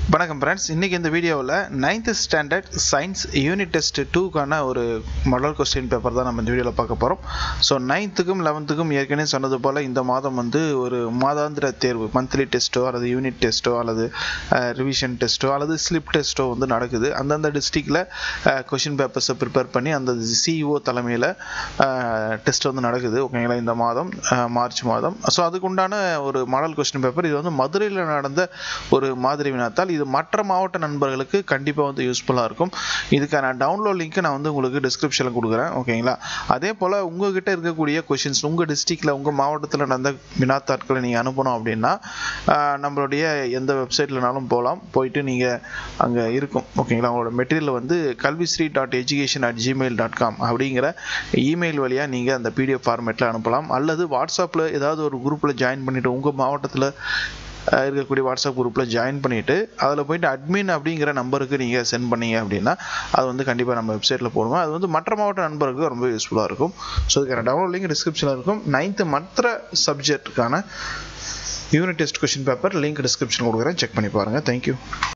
வணக்கம் ஃப்ரெண்ட்ஸ் இன்றைக்கி இந்த வீடியோவில் ninth standard science unit test டூக்கான ஒரு மாடல் கொஸ்டின் பேப்பர் தான் நம்ம இந்த வீடியோவில் பார்க்க போகிறோம் ஸோ நைன்த்துக்கும் லெவன்த்துக்கும் ஏற்கனவே சொன்னது போல் இந்த மாதம் வந்து ஒரு மாதாந்திர தேர்வு மந்த்லி டெஸ்ட்டோ அல்லது யூனிட் டெஸ்ட்டோ அல்லது ரிவிஷன் டெஸ்ட்டோ அல்லது ஸ்லிப் டெஸ்ட்டோ வந்து நடக்குது அந்தந்த டிஸ்ட்ரிக்டில் கொஷின் பேப்பர்ஸை ப்ரிப்பேர் பண்ணி அந்த சிஇஓ தலைமையில் டெஸ்ட் வந்து நடக்குது ஓகேங்களா இந்த மாதம் அஹ், மார்ச் மாதம் ஸோ அதுக்குண்டான ஒரு மாடல் கொஸ்டின் பேப்பர் இது வந்து மதுரையில் நடந்த ஒரு மாதிரி வினாத்தால் இது மற்ற மாவட்ட நண்பர்களுக்கு கண்டிப்பாக வந்து யூஸ்ஃபுல்லாக இருக்கும் இதுக்கான டவுன்லோட் லிங்க் நான் வந்து உங்களுக்கு டிஸ்கிரிப்ஷனில் கொடுக்குறேன் ஓகேங்களா அதே போல் உங்ககிட்ட இருக்கக்கூடிய கொஷின்ஸ் உங்கள் டிஸ்ட்ரிக்டில் உங்கள் மாவட்டத்தில் நடந்த வினாத்தாட்களை நீங்கள் அனுப்பணும் அப்படின்னா ஆஹ், நம்மளுடைய எந்த வெப்சைட்லனாலும் போகலாம் போயிட்டு நீங்கள் அங்கே இருக்கும் ஓகேங்களா உங்களோட மெட்டீரியல் வந்து Kalvisri dot education at Gmail dot com அப்படிங்கிற இமெயில் வழியாக நீங்கள் அந்த பிடிஎஃப் ஃபார்மேட்டில் அனுப்பலாம் அல்லது வாட்ஸ்அப்பில் ஏதாவது ஒரு குரூப்பில் ஜாயின் பண்ணிவிட்டு உங்கள் மாவட்டத்தில் அஹ் இருக்கக்கூடிய வாட்ஸ்அப் குரூப்பில் ஜாயின் பண்ணிவிட்டு அதில் போயிட்டு அட்மின் அப்படிங்கிற நம்பருக்கு நீங்கள் சென்ட் பண்ணீங்க அப்படின்னா அது வந்து கண்டிப்பாக நம்ம வெப்சைட்டில் போடுவோம் அது வந்து மற்ற மாவட்ட நண்பர்களுக்கு ரொம்ப யூஸ்ஃபுல்லாக இருக்கும் ஸோ இதுக்கான டவுன்லோட் லிங்க் டிஸ்கிரிப்ஷனில் இருக்கும் நைன்த்து மற்ற சப்ஜெக்ட்டுக்கான unit test question paper link description கொடுக்குறேன் செக் பண்ணி பாருங்கள் தேங்க்யூ